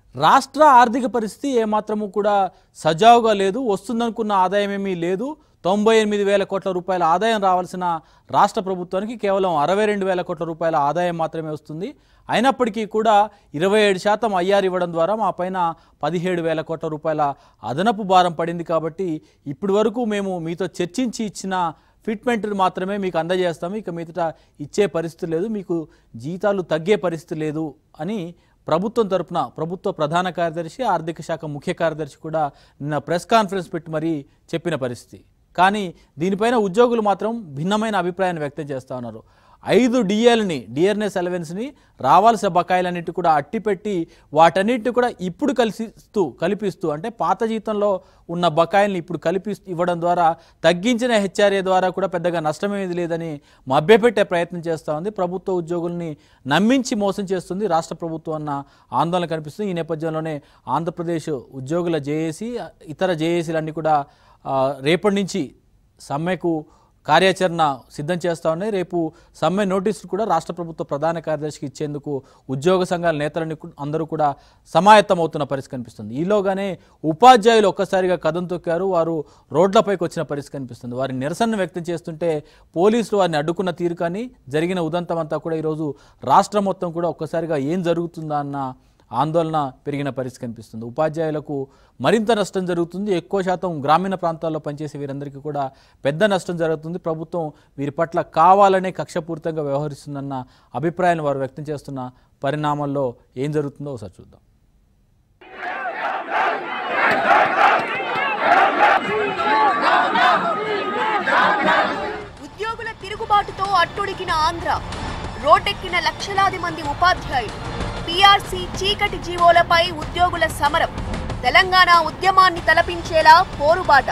రాష్ట్ర ఆర్థిక పరిస్థితి ఏమాత్రము కూడా సజావుగా లేదు వస్తుందనుకున్న ఆదాయం ఏమీ లేదు తొంభై ఎనిమిది వేల కోట్ల రూపాయల ఆదాయం రావాల్సిన రాష్ట్ర ప్రభుత్వానికి కేవలం అరవై రెండు వేల కోట్ల రూపాయల ఆదాయం మాత్రమే వస్తుంది అయినప్పటికీ కూడా ఇరవై ఏడు శాతం ఐఆర్ ఇవ్వడం ద్వారా మా పైన పదిహేడు వేల కోట్ల రూపాయల అదనపు భారం పడింది కాబట్టి ఇప్పటి వరకు మేము మీతో చర్చించి ఇచ్చిన ఫిట్మెంట్ మాత్రమే మీకు అందజేస్తాము ఇక మీదట ఇచ్చే పరిస్థితి లేదు మీకు జీతాలు తగ్గే పరిస్థితి లేదు అని ప్రభుత్వం తరపున ప్రభుత్వ ప్రధాన కార్యదర్శి ఆర్థిక శాఖ ముఖ్య కార్యదర్శి కూడా నిన్న ప్రెస్ కాన్ఫరెన్స్ పెట్టి మరీ చెప్పిన పరిస్థితి కానీ దీనిపైన ఉద్యోగులు మాత్రం భిన్నమైన అభిప్రాయాన్ని వ్యక్తం చేస్తూ ఉన్నారు ఐదు డిఏలని డిఆర్ఎస్ అలవెన్స్ని రావాల్సిన బకాయిలన్నిటి కూడా అట్టిపెట్టి వాటన్నిటిని కూడా ఇప్పుడు కలిసిస్తూ కల్పిస్తూ అంటే పాత జీతంలో ఉన్న బకాయిల్ని ఇప్పుడు కలిపి ఇవ్వడం ద్వారా తగ్గించిన హెచ్ఆర్ఏ ద్వారా కూడా పెద్దగా నష్టమేది లేదని మభ్యపెట్టే ప్రయత్నం చేస్తూ ఉంది ప్రభుత్వ ఉద్యోగుల్ని నమ్మించి మోసం చేస్తుంది రాష్ట్ర ప్రభుత్వం అన్న ఆందోళన కనిపిస్తుంది ఈ నేపథ్యంలోనే ఆంధ్రప్రదేశ్ ఉద్యోగుల జేఏసీ ఇతర జేఏసీలన్నీ కూడా ఆ, రేపటి నుంచి సమ్మెకు కార్యాచరణ సిద్ధం చేస్తా ఉన్నాయి రేపు సమ్మె నోటీసులు కూడా రాష్ట్ర ప్రభుత్వ ప్రధాన కార్యదర్శికి ఇచ్చేందుకు ఉద్యోగ సంఘాల నేతలని కు- అందరూ కూడా సమాయత్తమవుతున్న పరిస్థితి కనిపిస్తుంది ఈలోగానే ఉపాధ్యాయులు ఒక్కసారిగా కథం తొక్కారు వారు రోడ్లపైకి వచ్చిన పరిస్థితి కనిపిస్తుంది వారి నిరసన వ్యక్తం చేస్తుంటే పోలీసులు వారిని అడ్డుకున్న తీరు కానీ జరిగిన ఉదంతం అంతా కూడా ఈరోజు రాష్ట్రం మొత్తం కూడా ఒక్కసారిగా ఏం జరుగుతుందా అన్న ఆందోళన పెరిగిన పరిస్థితి కనిపిస్తుంది ఉపాధ్యాయులకు మరింత నష్టం జరుగుతుంది ఎక్కువ శాతం గ్రామీణ ప్రాంతాల్లో పనిచేసే వీరందరికీ కూడా పెద్ద నష్టం జరుగుతుంది ప్రభుత్వం వీరి పట్ల కావాలనే కక్షపూరితంగా వ్యవహరిస్తుందన్న అభిప్రాయాన్ని వారు వ్యక్తం చేస్తున్న పరిణామాల్లో ఏం జరుగుతుందో ఒకసారి చూద్దాం ఉద్యోగుల తిరుగుబాటుతో అట్టుడికిన ఆంధ్ర రోడ్డెక్కిన లక్షలాది మంది ఉపాధ్యాయులు పీఆర్సీ చీకటి జీవోలపై ఉద్యోగుల సమరం తెలంగాణ ఉద్యమాన్ని తలపించేలా పోరుబాట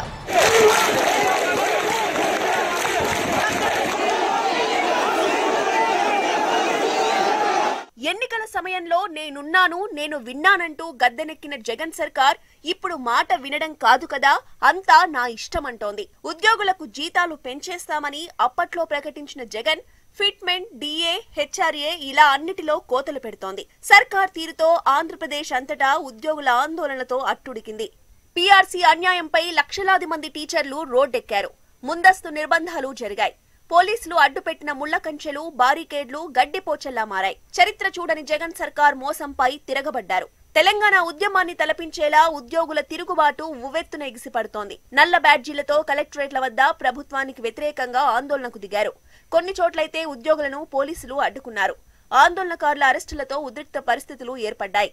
ఎన్నికల సమయంలో నేనున్నాను నేను విన్నానంటూ గద్దెనెక్కిన జగన్ సర్కార్ ఇప్పుడు మాట వినడం కాదు కదా అంతా నా ఇష్టమంటోంది ఉద్యోగులకు జీతాలు పెంచేస్తామని అప్పట్లో ప్రకటించిన జగన్ ఫిట్మెంట్ డిఏ హెచ్ఆర్ఏ ఇలా అన్నిటిలో కోతలు పెడుతోంది సర్కార్ తీరుతో ఆంధ్రప్రదేశ్ అంతటా ఉద్యోగుల ఆందోళనతో అట్టుడికింది పీఆర్సీ అన్యాయంపై లక్షలాది మంది టీచర్లు రోడ్డెక్కారు ముందస్తు నిర్బంధాలు జరిగాయి పోలీసులు అడ్డుపెట్టిన ముళ్ల కంచెలు బారికేడ్లు గడ్డిపోచల్లా మారాయి చరిత్ర చూడని జగన్ సర్కార్ మోసంపై తిరగబడ్డారు తెలంగాణ ఉద్యమాన్ని తలపించేలా ఉద్యోగుల తిరుగుబాటు ఉవ్వెత్తున ఎగిసిపడుతోంది నల్ల బ్యాడ్జీలతో కలెక్టరేట్ల వద్ద ప్రభుత్వానికి వ్యతిరేకంగా ఆందోళనకు దిగారు కొన్ని చోట్లయితే ఉద్యోగులను పోలీసులు అడ్డుకున్నారు ఆందోళనకారుల అరెస్టులతో ఉద్రిక్త పరిస్థితులు ఏర్పడ్డాయి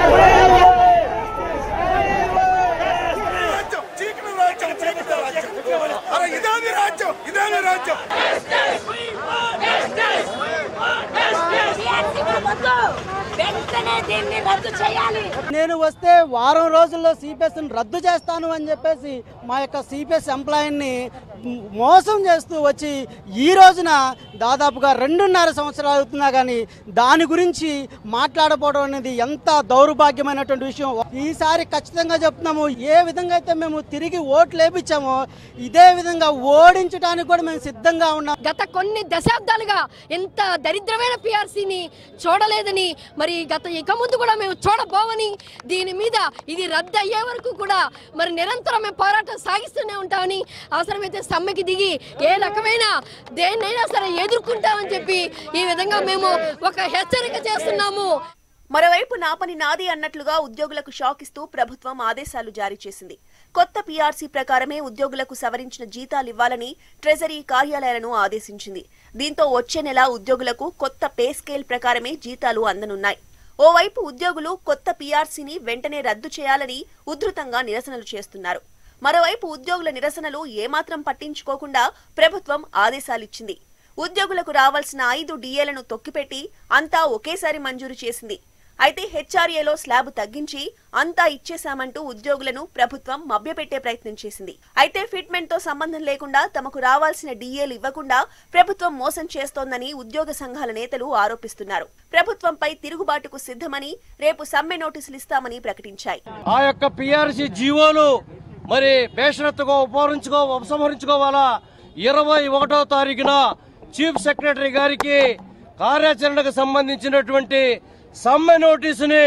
రాజ్యం చీకటి రాజ్యం చీకటి రాజ్యం అరే ఇదేమి రాజ్యం ఇదేమి రాజ్యం వెంటనే దీన్ని రద్దు చేయాలి నేను వస్తే వారం రోజుల్లో సిపిఎస్ రద్దు చేస్తాను అని చెప్పేసి మా యొక్క సిపిఎస్ ఎంప్లాయీని మోసం చేస్తూ వచ్చి ఈ రోజున దాదాపుగా రెండున్నర సంవత్సరాలు అవుతున్నా కానీ దాని గురించి మాట్లాడపోవడం అనేది ఎంత దౌర్భాగ్యమైనటువంటి విషయం ఈసారి ఖచ్చితంగా చెప్తున్నాము ఏ విధంగా అయితే మేము తిరిగి ఓట్లు వేపించామో ఇదే విధంగా ఓడించడానికి కూడా మేము సిద్ధంగా ఉన్నాం గత కొన్ని దశాబ్దాలుగా ఎంత దరిద్రమైన పిఆర్సీని చూడలేదని మరి గత ఇక ముందు కూడా మేము చూడబోవని దీని మీద ఇది రద్దు అయ్యే వరకు కూడా మరి నిరంతరం మేము పోరాటం సాగిస్తూనే ఉంటామని అవసరమైతే సమ్మెకి దిగి ఏ రకమైన దేన్నైనా సరే ఎదుర్కొంటామని చెప్పి ఈ విధంగా మేము ఒక హెచ్చరిక చేస్తున్నాము మరోవైపు నా పని నాది అన్నట్లుగా ఉద్యోగులకు షాక్ ఇస్తూ ప్రభుత్వం ఆదేశాలు జారీ చేసింది కొత్త పీఆర్సీ ప్రకారమే ఉద్యోగులకు సవరించిన జీతాలు ఇవ్వాలని ట్రెజరీ కార్యాలయాలను ఆదేశించింది దీంతో వచ్చే నెల ఉద్యోగులకు కొత్త పే స్కేల్ ప్రకారమే జీతాలు అందనున్నాయి ఓవైపు ఉద్యోగులు కొత్త పీఆర్సీని వెంటనే రద్దు చేయాలని ఉధృతంగా నిరసనలు చేస్తున్నారు మరోవైపు ఉద్యోగుల నిరసనలు ఏమాత్రం పట్టించుకోకుండా ప్రభుత్వం ఆదేశాలిచ్చింది ఉద్యోగులకు రావాల్సిన ఐదు డిఏలను తొక్కిపెట్టి అంతా ఒకేసారి మంజూరు చేసింది అయితే హెచ్ఆర్ఏలో స్లాబ్ తగ్గించి అంతా ఇచ్చేశామంటూ ఉద్యోగులను ప్రభుత్వం మభ్యపెట్టే ప్రయత్నం చేసింది అయితే ఫిట్మెంట్ తో సంబంధం లేకుండా తమకు రావాల్సిన డిఏలు ఇవ్వకుండా ప్రభుత్వం మోసం చేస్తోందని ఉద్యోగ సంఘాల నేతలు ఆరోపిస్తున్నారు ప్రభుత్వంపై తిరుగుబాటుకు సిద్ధమని రేపు సమ్మె నోటీసులు ఇస్తామని ప్రకటించాయి ఆ యొక్క పిఆర్సీ జీవోలు మరి బేషరత్తుగా ఉపహరించుకో ఉపసంహరించుకోవాలా ఇరవై ఒకటో తారీఖున చీఫ్ సెక్రటరీ గారికి కార్యాచరణకు సంబంధించినటువంటి సమ్మె నోటీసుని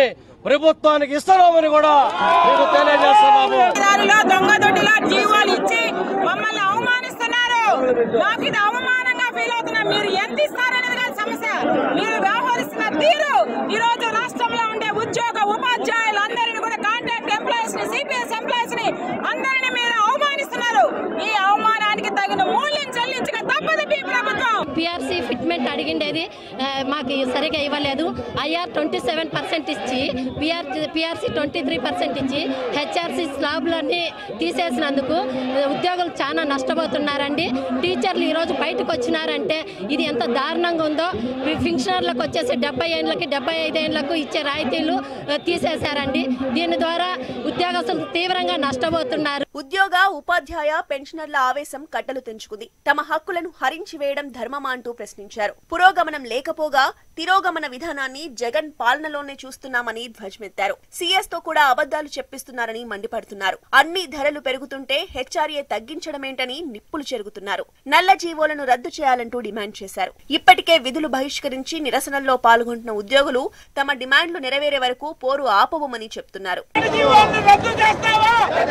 ప్రభుత్వానికి ఇస్తున్నామని కూడా మీకు తెలియజేస్తున్నాము దారిలో దొంగ దొడ్డిలో జీవోలు ఇచ్చి మమ్మల్ని అవమానిస్తున్నారు నాకు ఇది అవమానంగా ఫీల్ అవుతున్నాం మీరు ఎంత ఇస్తారనేది కాదు సమస్య మీరు వ్యవహరిస్తున్న తీరు ఈ రోజు రాష్ట్రంలో ఉండే ఉద్యోగ ఉపాధ్యాయులు అందరిని కూడా కాంట్రాక్ట్ ఎంప్లాయీస్ ని సిపిఎస్ ఎంప్లాయీస్ ని అందరిని మీరు అవమానిస్తున్నారు ఈ అవమానానికి తగిన మూల్యం చెల్లించక తప్పదు మీ ప్రభుత్వం పిఆర్సీ ఫిట్మెంట్ అడిగిండేది ఆ, మాకు సరిగా ఇవ్వలేదు ఐఆర్ ట్వంటీ సెవెన్ పర్సెంట్ ఇచ్చి PR PRC twenty three percent ఇచ్చి హెచ్ఆర్సీ స్లాబ్లన్నీ తీసేసినందుకు ఉద్యోగులు చాలా నష్టపోతున్నారండి టీచర్లు ఈరోజు బయటకు వచ్చినారంటే ఇది ఎంత దారుణంగా ఉందో ఫింక్షనర్లకు వచ్చేసి డెబ్బై ఏళ్ళకి డెబ్బై ఐదు ఏళ్ళకు ఇచ్చే రాయితీలు ఆ, తీసేశారండి దీని ద్వారా ఉద్యోగస్తులు తీవ్రంగా నష్టపోతున్నారు ఉద్యోగ ఉపాధ్యాయ పెన్షనర్ల ఆవేశం కట్టలు తెంచుకుంది తమ హక్కులను హరించి వేయడం ధర్మమా అంటూ ప్రశ్నించారు పురోగమనం లేకపోగా తిరోగమన విధానాన్ని జగన్ పాలనలోనే చూస్తున్నామని ధ్వజమెత్తారు సీఎస్ తో కూడా అబద్దాలు చెప్పిస్తున్నారని మండిపడుతున్నారు అన్ని ధరలు పెరుగుతుంటే హెచ్ఆర్ఏ తగ్గించడమేంటని నిప్పులు చెరుగుతున్నారు నల్ల జీవోలను రద్దు చేయాలంటూ డిమాండ్ చేశారు ఇప్పటికే విధులు బహిష్కరించి నిరసనల్లో పాల్గొంటున్న ఉద్యోగులు తమ డిమాండ్లు నెరవేరే వరకు పోరు ఆపవమని చెప్తున్నారు జీవాన్ని రద్దు చేస్తావా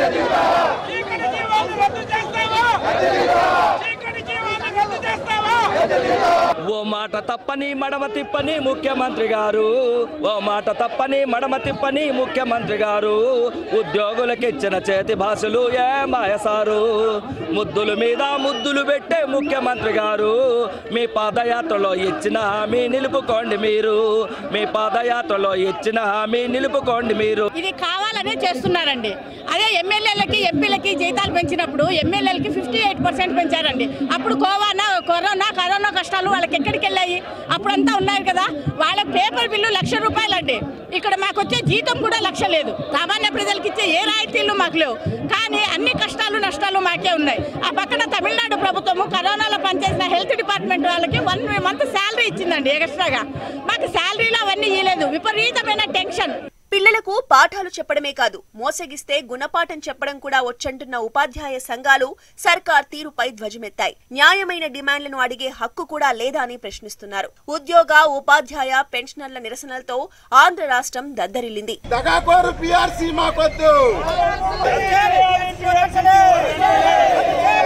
చీకటి జీవాన్ని రద్దు చేస్తావా చీకటి జీవాన్ని రద్దు చేస్తావా ఓ మాట తప్పని మడమ తిప్పని ముఖ్యమంత్రి గారు ఓ మాట తప్పని మడమ తిప్పని ముఖ్యమంత్రి గారు ఉద్యోగులకు ఇచ్చిన చేతి భాషలు ఏ మాయసారు ముద్దుల మీద ముద్దులు పెట్టే ముఖ్యమంత్రి గారు మీ పాదయాత్రలో ఇచ్చిన హామీ నిలుపుకోండి మీరు మీ పాదయాత్రలో ఇచ్చిన హామీ నిలుపుకోండి మీరు ఇది కావాలనే చేస్తున్నారండి అదే ఎమ్మెల్యేలకి ఎంపీలకి జీతాలు పెంచినప్పుడు ఎమ్మెల్యేలకి ఫిఫ్టీ ఎయిట్ పర్సెంట్ పెంచారండి అప్పుడు కోవానా కరోనా కరోనా కష్టాలు వాళ్ళకి ఎక్కడికి వెళ్ళాయి అప్పుడంతా ఉన్నారు కదా వాళ్ళ పేపర్ బిల్లు లక్ష రూపాయలండి ఇక్కడ మాకు వచ్చే జీతం కూడా లక్ష లేదు సామాన్య ప్రజలకు ఇచ్చే ఏ రాయితీలు మాకు లేవు కానీ అన్ని కష్టాలు నష్టాలు మాకే ఉన్నాయి ఆ పక్కన తమిళనాడు ప్రభుత్వము కరోనాలో పనిచేసిన హెల్త్ డిపార్ట్మెంట్ వాళ్ళకి వన్ మంత్ శాలరీ ఇచ్చిందండి ఎక్స్ట్రాగా మాకు శాలరీలో అవన్నీ ఇవ్వలేదు విపరీతమైన టెన్షన్ పిల్లలకు పాఠాలు చెప్పడమే కాదు మోసగిస్తే గుణపాఠం చెప్పడం కూడా వచ్చంటున్న ఉపాధ్యాయ సంఘాలు సర్కార్ తీరుపై ధ్వజమెత్తాయి న్యాయమైన డిమాండ్లను అడిగే హక్కు కూడా లేదా అని ప్రశ్నిస్తున్నారు ఉద్యోగ ఉపాధ్యాయ పెన్షనర్ల నిరసనలతో ఆంధ్ర రాష్ట్రం దద్దరిల్లింది దగాకోరు పిఆర్సీ మాకొద్దు